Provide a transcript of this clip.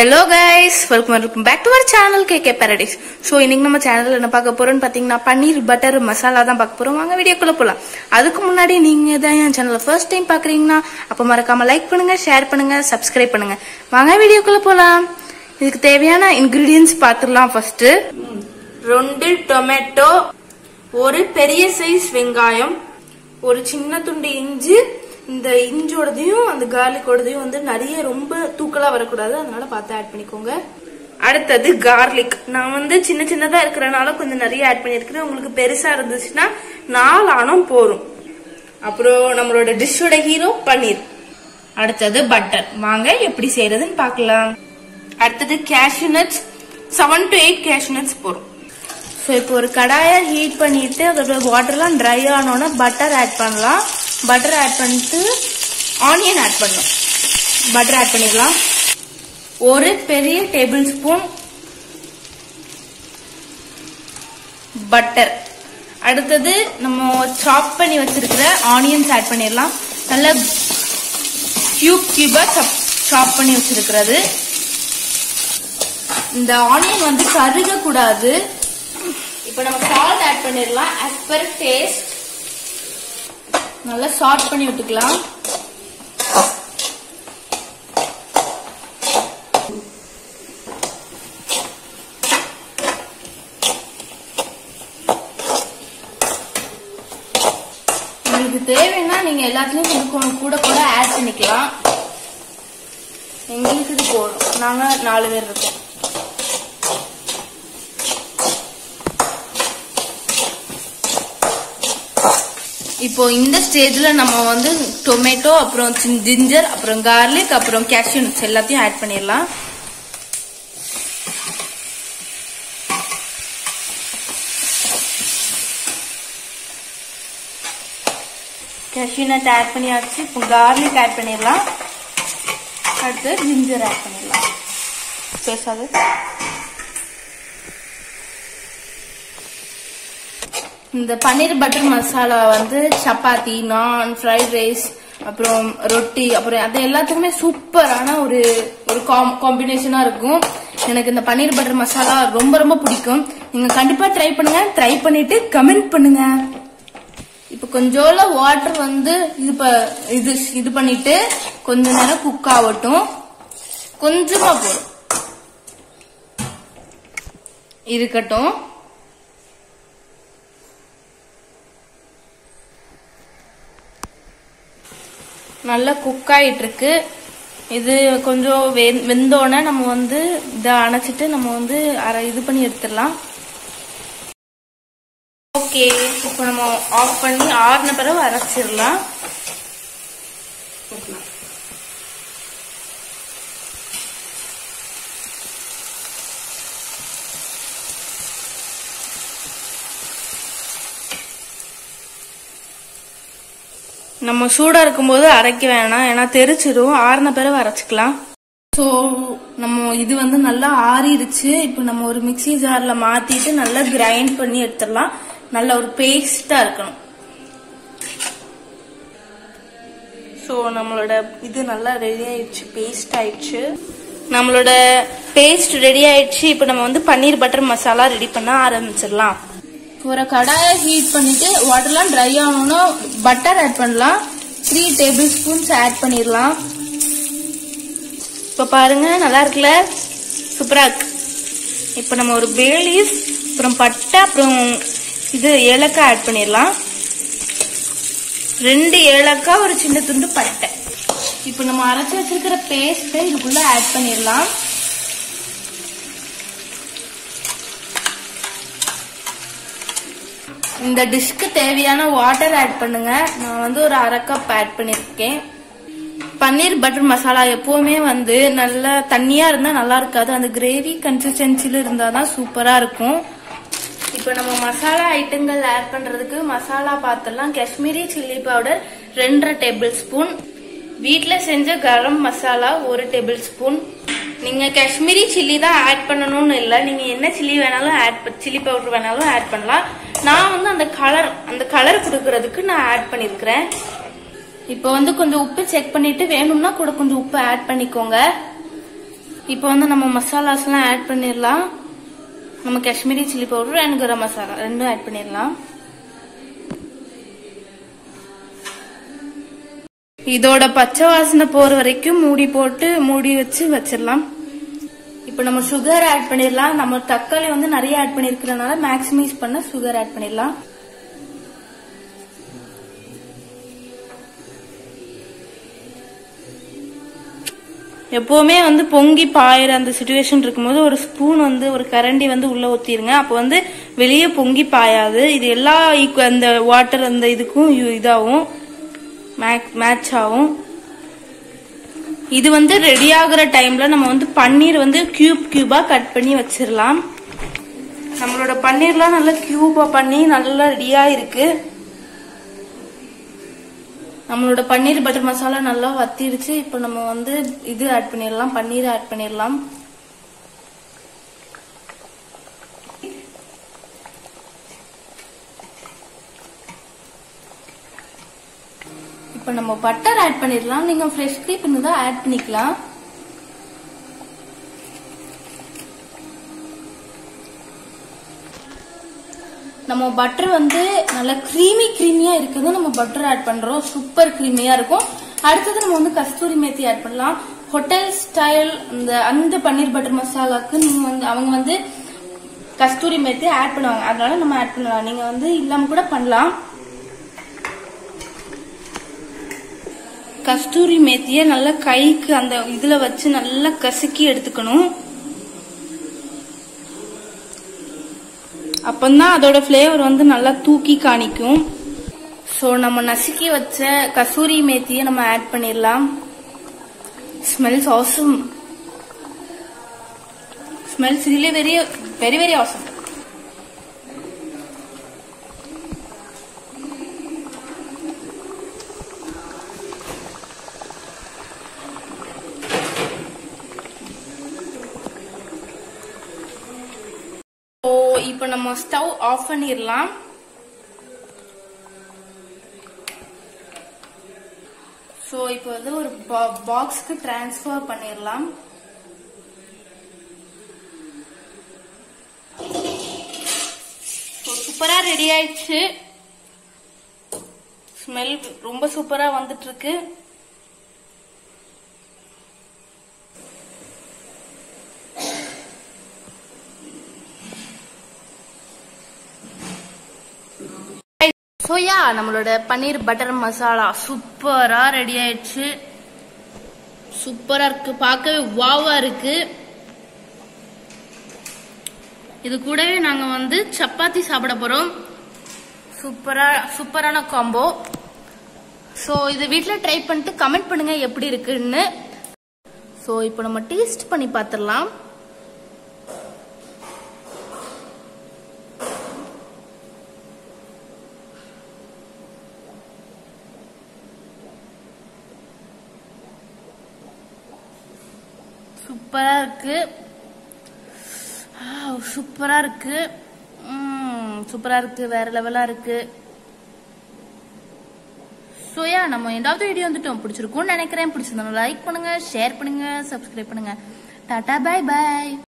hello guys welcome welcome back to our channel K K paradise so இன்னைக்கு நம்ம சேனல்ல என்ன பார்க்க போறோம்னு பார்த்தீங்கன்னா பன்னீர் பட்டர் மசாலா தான் பார்க்க போறோம் வாங்க வீடியோக்குள்ள போலாம் அதுக்கு முன்னாடி நீங்க தான் என் சேனலை ஃபர்ஸ்ட் டைம் பாக்குறீங்கன்னா அப்ப மறக்காம லைக் பண்ணுங்க ஷேர் பண்ணுங்க சப்ஸ்கிரைப் பண்ணுங்க வாங்க வீடியோக்குள்ள போலாம் இதுக்கு தேவையான இன்கிரீடியன்ஸ் பார்த்துடலாம் ஃபர்ஸ்ட் ரெண்டு டொமேட்டோ ஒரு பெரிய சைஸ் வெங்காயம் ஒரு சின்ன துண்டு இஞ்சி இந்த இஞ்சோடதையும் அந்த கார்லிக்கோடதையும் வந்து நிறைய ரொம்ப தூக்கலா வரக்கூடாது அதனால பார்த்து ஆட் பண்ணிக்கோங்க அடுத்தது கார்லிக் நான் வந்து சின்ன சின்னதா இருக்கிறனால கொஞ்சம் நிறைய ஆட் பண்ணியிருக்கிறேன் உங்களுக்கு பெருசா இருந்துச்சுன்னா நாலு ஆனம் போரும் அப்புறம் நம்மளோட டிஷ்ஷோட ஹீரோ பன்னீர் அடுத்தது பட்டர் வாங்க எப்படி செய்யறதுன்னு பார்க்கலாம் அடுத்தது cashew nuts seven to eight cashew nuts போறோம் ஸோ இப்போ ஒரு கடாயை ஹீட் பண்ணிட்டு அதோட வாட்டர்லாம் ட்ரை ஆனோன்னா பட்டர் ஆட் பண்ணலாம் பட்டர் ஆட் பண்ணிட்டு ஆனியன் ஆட் பண்ணலாம் பட்டர் ஆட் பண்ணிடலாம் ஒரு பெரிய டேபிள் ஸ்பூன் பட்டர் அடுத்தது நம்ம சாப் பண்ணி வச்சிருக்கிற ஆனியன்ஸ் ஆட் பண்ணிடலாம் நல்லா கியூப் கியூபா சாப் பண்ணி வச்சிருக்கிறது இந்த ஆனியன் வந்து கருக கூடாது இப்போ நம்ம சால்ட் ஆட் பண்ணிடலாம் as per டேஸ்ட் நல்லா சார்ட் பண்ணி விட்டுக்கலாம் உங்களுக்கு தேவைன்னா நீங்க எல்லாத்துலயும் கொஞ்சம் கொஞ்சம் கூட கூட ஆட் பண்ணிக்கலாம் எங்களுக்கு இது போதும் நாங்க நாலு பேர் இருக்கோம் இப்போ இந்த ஸ்டேஜ்ல நம்ம வந்து டொமேட்டோ அப்புறம் ஜிஞ்சர் அப்புறம் கார்லிக் அப்புறம் கேஷ்யூ நட்ஸ் எல்லாத்தையும் ஆட் பண்ணிடலாம் கேஷ்யூ நட் ஆட் பண்ணியாச்சு இப்போ கார்லிக் ஆட் பண்ணிடலாம் அடுத்து ஜிஞ்சர் ஆட் பண்ணிடலாம் பேசாது இந்த பன்னீர் பட்டர் மசாலா வந்து சப்பாத்தி நான் ஃப்ரைட் ரைஸ் அப்புறம் ரொட்டி அப்புறம் அது எல்லாத்துக்குமே சூப்பரான ஒரு ஒரு காம்பினேஷனா இருக்கும் எனக்கு இந்த பன்னீர் பட்டர் மசாலா ரொம்ப ரொம்ப பிடிக்கும் நீங்க கண்டிப்பா ட்ரை பண்ணுங்க ட்ரை பண்ணிட்டு கமெண்ட் பண்ணுங்க இப்ப கொஞ்சோல வாட்டர் வந்து இது ப- இது இது பண்ணிட்டு கொஞ்ச நேரம் குக் ஆகட்டும் கொஞ்சமா போதும் இருக்கட்டும் நல்லா குக் ஆயிட்டு இருக்கு இது கொஞ்சம் வெ- வெந்தோடனே நம்ம வந்து இதை அணைச்சிட்டு நம்ம வந்து அரை இது பண்ணி எடுத்துடலாம் ஓகே இப்போ நம்ம ஆஃப் பண்ணி ஆறின பிறகு அரைச்சிடலாம் நம்ம சூடா இருக்கும்போது அரைக்க வேணாம் ஏன்னா தெரிச்சிடும் ஆறின பிறகு அரைச்சிக்கலாம் ஸோ நம்ம இது வந்து நல்லா ஆறிடுச்சு இப்போ நம்ம ஒரு மிக்ஸி ஜார்ல மாத்திட்டு நல்லா கிரைண்ட் பண்ணி எடுத்துடலாம் நல்ல ஒரு பேஸ்டா இருக்கணும் ஸோ நம்மளோட இது நல்லா ரெடி ஆயிடுச்சு பேஸ்ட் ஆயிடுச்சு நம்மளோட பேஸ்ட் ரெடி ஆயிடுச்சு இப்போ நம்ம வந்து பன்னீர் பட்டர் மசாலா ரெடி பண்ண ஆரம்பிச்சிடலாம் ஒரு கடாயை ஹீட் பண்ணிட்டு வாட்டர்லாம் ட்ரை ஆகணும்னா பட்டர் ஆட் பண்ணலாம் த்ரீ டேபிள் ஸ்பூன்ஸ் ஆட் பண்ணிடலாம் இப்போ பாருங்க நல்லா இருக்குல்ல சூப்பரா இருக்கு இப்போ நம்ம ஒரு பேலீஸ் அப்புறம் பட்டை அப்புறம் இது ஏலக்காய் ஆட் பண்ணிடலாம் ரெண்டு ஏலக்காய் ஒரு சின்ன துண்டு பட்டை இப்போ நம்ம அரைச்சு வச்சிருக்கிற பேஸ்ட்டை இதுக்குள்ள ஆட் பண்ணிடலாம் இந்த டிஷ்க்கு தேவையான வாட்டர் ஆட் பண்ணுங்க நான் வந்து ஒரு அரை கப் ஆட் பண்ணிருக்கேன் பன்னீர் பட்டர் மசாலா எப்பவுமே வந்து நல்லா தண்ணியா இருந்தா நல்லா இருக்காது அந்த கிரேவி கன்சிஸ்டன்சில இருந்தா தான் சூப்பரா இருக்கும் இப்போ நம்ம மசாலா ஐட்டங்கள் ஆட் பண்றதுக்கு மசாலா பார்த்தலாம் காஷ்மீரி சில்லி பவுடர் ரெண்டரை டேபிள் ஸ்பூன் வீட்ல செஞ்ச கரம் மசாலா ஒரு டேபிள் ஸ்பூன் நீங்க காஷ்மீரி சில்லி தான் ஆட் பண்ணணும்னு இல்ல நீங்க என்ன சில்லி வேணாலும் ஆட் சில்லி பவுடர் வேணாலும் ஆட் பண்ணலாம் நான் வந்து அந்த கலர் அந்த கலர் கொடுக்கறதுக்கு நான் ஆட் பண்ணிருக்கிறேன் இப்போ வந்து கொஞ்சம் உப்பு செக் பண்ணிட்டு வேணும்னா கூட கொஞ்சம் உப்பு ஆட் பண்ணிக்கோங்க இப்போ வந்து நம்ம மசாலாஸ்லாம் ஆட் பண்ணிடலாம் நம்ம Kashmiri chilli powder and garam masala ரெண்டும் ஆட் பண்ணிடலாம் இதோட பச்சை வாசனை போற வரைக்கும் மூடி போட்டு மூடி வச்சு வச்சிடலாம் இப்போ நம்ம சுகர் ஆட் பண்ணிடலாம் நம்ம தக்காளி வந்து நிறைய ஆட் பண்ணிருக்கிறதுனால மேக்ஸிமைஸ் பண்ண சுகர் ஆட் பண்ணிடலாம் எப்பவுமே வந்து பொங்கி பாயிற அந்த சுச்சுவேஷன் இருக்கும்போது ஒரு ஸ்பூன் வந்து ஒரு கரண்டி வந்து உள்ள ஊத்திருங்க அப்போ வந்து வெளியே பொங்கி பாயாது இது எல்லா equa- அந்த வாட்டர் அந்த இதுக்கும் yu- இதாகும் மேட்ச் ஆகும் இது வந்து ரெடி ஆகுற டைம்ல நம்ம வந்து பன்னீர் வந்து கியூப் கியூபா கட் பண்ணி வச்சிடலாம் நம்மளோட பன்னீர்லாம் நல்லா கியூபா பண்ணி நல்லா ரெடியா இருக்கு நம்மளோட பன்னீர் பட்டர் மசாலா நல்லா வத்திடுச்சு இப்போ நம்ம வந்து இது ஆட் பண்ணிடலாம் பன்னீர் ஆட் பண்ணிடலாம் இப்போ நம்ம பட்டர் ஆட் பண்ணிடலாம் நீங்க ஃப்ரெஷ் க்ரீம் இருந்தா ஆட் பண்ணிக்கலாம் நம்ம பட்டர் வந்து நல்லா க்ரீமி க்ரீமியா இருக்குது நம்ம பட்டர் ஆட் பண்றோம் சூப்பர் க்ரீமியா இருக்கும் அடுத்தது நம்ம வந்து கஸ்தூரி மேத்தி ஆட் பண்ணலாம் ஹோட்டல் ஸ்டைல் அந்த அந்த பன்னீர் பட்டர் மசாலாக்கு நீங்க வந்து அவங்க வந்து கஸ்தூரி மேத்தி ஆட் பண்ணுவாங்க அதனால நம்ம ஆட் பண்ணலாம் நீங்க வந்து இல்லாம கூட பண்ணலாம் கஸ்தூரி மேத்திய நல்லா கைக்கு அந்த இதுல வச்சு நல்லா கசக்கி எடுத்துக்கணும் அப்பந்தான் அதோட ஃப்ளேவர் வந்து நல்லா தூக்கி காணிக்கும் ஸோ நம்ம நசுக்கி வச்ச கசூரி மேத்தியை நம்ம ஆட் பண்ணிடலாம் smells awesome smells really very very very awesome so இப்போ நம்ம ஸ்டவ் ஆஃப் பண்ணிடலாம் ஸோ இப்போ வந்து ஒரு பாக்ஸ்க்கு டிரான்ஸ்ஃபர் பண்ணிடலாம் சூப்பரா ரெடி ஆயிடுச்சு ஸ்மெல் ரொம்ப சூப்பரா வந்துட்டு இருக்கு சோயா நம்மளோட பன்னீர் பட்டர் மசாலா சூப்பரா ரெடி ஆயிடுச்சு சூப்பரா இருக்கு பார்க்கவே வாவா இருக்கு இது கூடவே நாங்க வந்து சப்பாத்தி சாப்பிட போறோம் சூப்பரா சூப்பரான காம்போ ஸோ இது வீட்டில் ட்ரை பண்ணிட்டு கமெண்ட் பண்ணுங்க எப்படி இருக்குன்னு ஸோ இப்போ நம்ம டேஸ்ட் பண்ணி பார்த்துடலாம் சூப்பரா இருக்கு சூப்பரா இருக்கு ம், சூப்பரா இருக்கு வேற லெவலா இருக்கு சோயா நம்ம எண்டாவது வீடியோ வந்துட்டோம் பிடிச்சிருக்கும்னு நினைக்கிறேன் பிடிச்சிருந்தோம் லைக் பண்ணுங்க ஷேர் பண்ணுங்க சப்ஸ்கிரைப் பண்ணுங்க டாடா பை பை